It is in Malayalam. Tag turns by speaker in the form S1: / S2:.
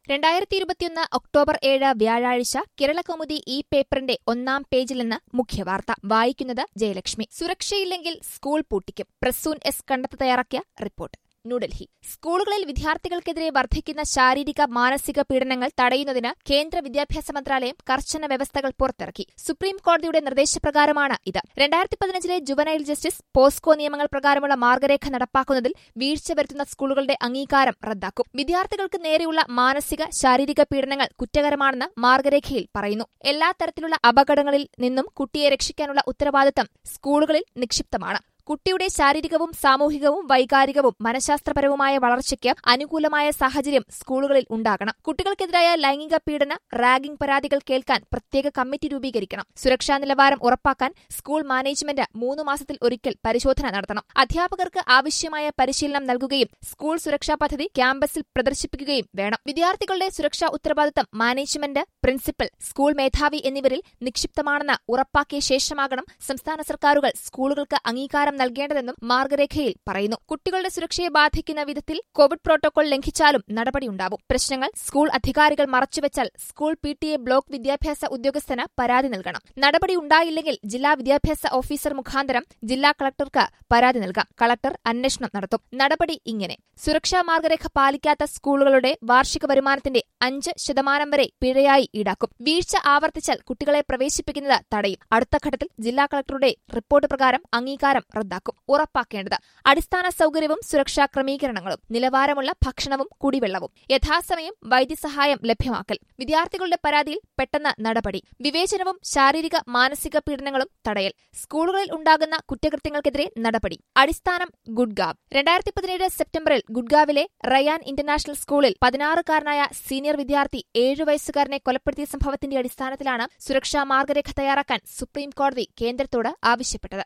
S1: രണ്ടായിരത്തി ഇരുപത്തിയൊന്ന് ഒക്ടോബർ ഏഴ് വ്യാഴാഴ്ച കേരളകൗമുദി ഈ പേപ്പറിന്റെ ഒന്നാം പേജിൽ നിന്ന് മുഖ്യവാർത്ത വായിക്കുന്നത് ജയലക്ഷ്മി സുരക്ഷയില്ലെങ്കിൽ സ്കൂൾ പൂട്ടിക്കും പ്രസൂൻ എസ് കണ്ടെത്ത് തയ്യാറാക്കിയ റിപ്പോർട്ട് ന്യൂഡൽഹി സ്കൂളുകളിൽ വിദ്യാർത്ഥികൾക്കെതിരെ വർദ്ധിക്കുന്ന ശാരീരിക മാനസിക പീഡനങ്ങൾ തടയുന്നതിന് കേന്ദ്ര വിദ്യാഭ്യാസ മന്ത്രാലയം കർശന വ്യവസ്ഥകൾ പുറത്തിറക്കി സുപ്രീം കോടതിയുടെ നിർദ്ദേശപ്രകാരമാണ് ഇത് രണ്ടായിരത്തി പതിനഞ്ചിലെ ജുവനൈൽ ജസ്റ്റിസ് പോസ്കോ നിയമങ്ങൾ പ്രകാരമുള്ള മാർഗരേഖ നടപ്പാക്കുന്നതിൽ വീഴ്ച വരുത്തുന്ന സ്കൂളുകളുടെ അംഗീകാരം റദ്ദാക്കും വിദ്യാർത്ഥികൾക്ക് നേരെയുള്ള മാനസിക ശാരീരിക പീഡനങ്ങൾ കുറ്റകരമാണെന്ന് മാർഗരേഖയിൽ പറയുന്നു എല്ലാ തരത്തിലുള്ള അപകടങ്ങളിൽ നിന്നും കുട്ടിയെ രക്ഷിക്കാനുള്ള ഉത്തരവാദിത്തം സ്കൂളുകളിൽ നിക്ഷിപ്തമാണ് കുട്ടിയുടെ ശാരീരികവും സാമൂഹികവും വൈകാരികവും മനഃശാസ്ത്രപരവുമായ വളർച്ചയ്ക്ക് അനുകൂലമായ സാഹചര്യം സ്കൂളുകളിൽ ഉണ്ടാകണം കുട്ടികൾക്കെതിരായ ലൈംഗിക പീഡന റാഗിംഗ് പരാതികൾ കേൾക്കാൻ പ്രത്യേക കമ്മിറ്റി രൂപീകരിക്കണം സുരക്ഷാ നിലവാരം ഉറപ്പാക്കാൻ സ്കൂൾ മാനേജ്മെന്റ് മൂന്ന് മാസത്തിൽ ഒരിക്കൽ പരിശോധന നടത്തണം അധ്യാപകർക്ക് ആവശ്യമായ പരിശീലനം നൽകുകയും സ്കൂൾ സുരക്ഷാ പദ്ധതി ക്യാമ്പസിൽ പ്രദർശിപ്പിക്കുകയും വേണം വിദ്യാർത്ഥികളുടെ സുരക്ഷാ ഉത്തരവാദിത്തം മാനേജ്മെന്റ് പ്രിൻസിപ്പൽ സ്കൂൾ മേധാവി എന്നിവരിൽ നിക്ഷിപ്തമാണെന്ന് ഉറപ്പാക്കിയ ശേഷമാകണം സംസ്ഥാന സർക്കാരുകൾ സ്കൂളുകൾക്ക് അംഗീകാരം നൽകേണ്ടതെന്നും മാർഗരേഖയിൽ പറയുന്നു കുട്ടികളുടെ സുരക്ഷയെ ബാധിക്കുന്ന വിധത്തിൽ കോവിഡ് പ്രോട്ടോകോൾ ലംഘിച്ചാലും നടപടിയുണ്ടാവും പ്രശ്നങ്ങൾ സ്കൂൾ അധികാരികൾ മറച്ചുവെച്ചാൽ school P T A block വിദ്യാഭ്യാസ ഉദ്യോഗസ്ഥന് പരാതി നൽകണം നടപടി ഉണ്ടായില്ലെങ്കിൽ ജില്ലാ വിദ്യാഭ്യാസ ഓഫീസർ മുഖാന്തരം ജില്ലാ കളക്ടർക്ക് പരാതി നൽകാം കളക്ടർ അന്വേഷണം നടത്തും നടപടി ഇങ്ങനെ സുരക്ഷാ മാർഗരേഖ പാലിക്കാത്ത സ്കൂളുകളുടെ വാർഷിക വരുമാനത്തിന്റെ അഞ്ച് ശതമാനം വരെ പിഴയായി ഈടാക്കും വീഴ്ച ആവർത്തിച്ചാൽ കുട്ടികളെ പ്രവേശിപ്പിക്കുന്നത് തടയും അടുത്ത ഘട്ടത്തിൽ ജില്ലാ കളക്ടറുടെ റിപ്പോർട്ട് പ്രകാരം അംഗീകാരം റദ്ദാക്കും ഉറപ്പാക്കേണ്ടത് അടിസ്ഥാന സൌകര്യവും സുരക്ഷാ ക്രമീകരണങ്ങളും നിലവാരമുള്ള ഭക്ഷണവും കുടിവെള്ളവും യഥാസമയം വൈദ്യസഹായം ലഭ്യമാക്കൽ വിദ്യാർത്ഥികളുടെ പരാതിയിൽ പെട്ടെന്ന് നടപടി വിവേചനവും ശാരീരിക മാനസിക പീഡനങ്ങളും തടയൽ സ്കൂളുകളിൽ ഉണ്ടാകുന്ന കുറ്റകൃത്യങ്ങൾക്കെതിരെ നടപടി അടിസ്ഥാനം ഗുഡ്ഗാവ് രണ്ടായിരത്തി പതിനേഴ് സെപ്റ്റംബറിൽ ഗുഡ്ഗാവിലെ റയാൻ ഇന്റർനാഷണൽ സ്കൂളിൽ പതിനാറുകാരനായ സീനിയർ വിദ്യാർത്ഥി ഏഴു വയസ്സുകാരനെ കൊലപ്പെടുത്തിയ സംഭവത്തിന്റെ അടിസ്ഥാനത്തിലാണ് സുരക്ഷാ മാർഗരേഖ തയ്യാറാക്കാൻ സുപ്രീം കോടതി കേന്ദ്രത്തോട് ആവശ്യപ്പെട്ടത്